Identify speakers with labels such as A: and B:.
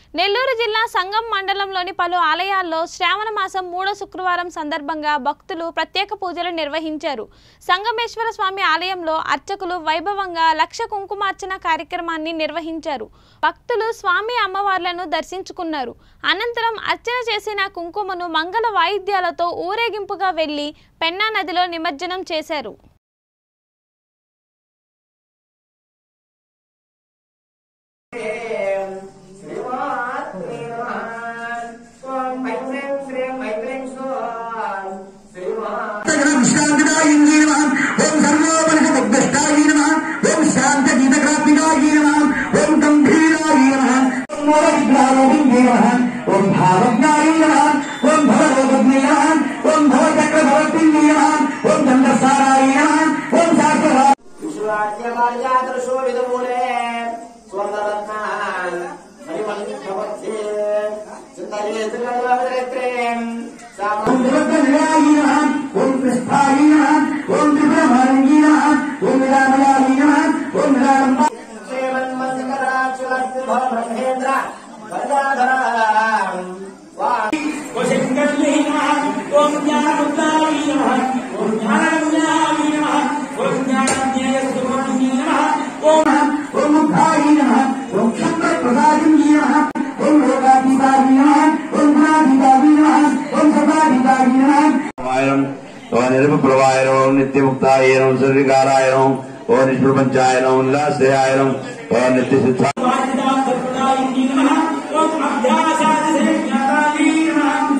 A: నెల్లూరు జిల్లా సంగం మండలంలోని పలు ఆలయాల్లో శ్రావణ మాసం మూడో శుక్రవారం సందర్భంగా భక్తులు ప్రత్యేక పూజలు నిర్వహించారు సంగమేశ్వర స్వామి ఆలయంలో అర్చకులు వైభవంగా లక్ష కుంకుమార్చన కార్యక్రమాన్ని నిర్వహించారు భక్తులు స్వామి అమ్మవార్లను దర్శించుకున్నారు అనంతరం అర్చన చేసిన కుంకుమను మంగళ వాయిద్యాలతో ఊరేగింపుగా వెళ్లి పెన్నా నదిలో నిమజ్జనం చేశారు
B: విశ్రాంతిదాయ నమ ఓం సర్వోపనిషద్భ్రష్టాయ నమ ఓం శాంత గీతకాత్మికాయ నమ ఓం గంభీరాయ నమ ఓం మూలవిద్యారోహిణ్యే నమ ఓం భావజ్ఞాయ నమ ఓం భవరోగజ్ఞే నమ ఓం భవచక్రభవత్తిన్యే నమ ఓం చంద్రసారాయ నమ ఓం శాస్త్ర
C: విశ్వాద్యమార్యాదృశోభితమూలే స్వర్ణరత్నాన్ హరిమల్లిభవత్యే చింతయేతుగల్వరిత్రేం
B: ఓం జగద్గణయాయ నమ ఓం కృష్ణాయ నమ ఓం త్రిపురమారంగీ నమ ఓం విరామయాయ నమ ఓం విరామ
C: బ్రహ్మేంద్ర గంగాధర
B: ఓం జ్ఞానముద్రాయ నమ ఓం జ్ఞానగమ్యాయ నమ ఓం జ్ఞానజ్ఞేయస్వరూపిణ్యే నమ ఓం ఓం ముక్తాయ నమ ఓం క్షత్రప్రసాదిన్యే నమ ఓం లోకాతీతాయ నమ ఓం గుణాతీతాయ నమ ఓం సర్వాతీతాయ నమ
D: ప్రవాయనం ఓ నిరుపప్రవాయనం నిత్యముక్తాయనం సర్వికారాయనం ఓ నిష్ప్రపంచాయనం ఉల్లాసయాయనం ఓ నిత్యసిద్ధ
B: ఓం అభ్యాసాయ నమ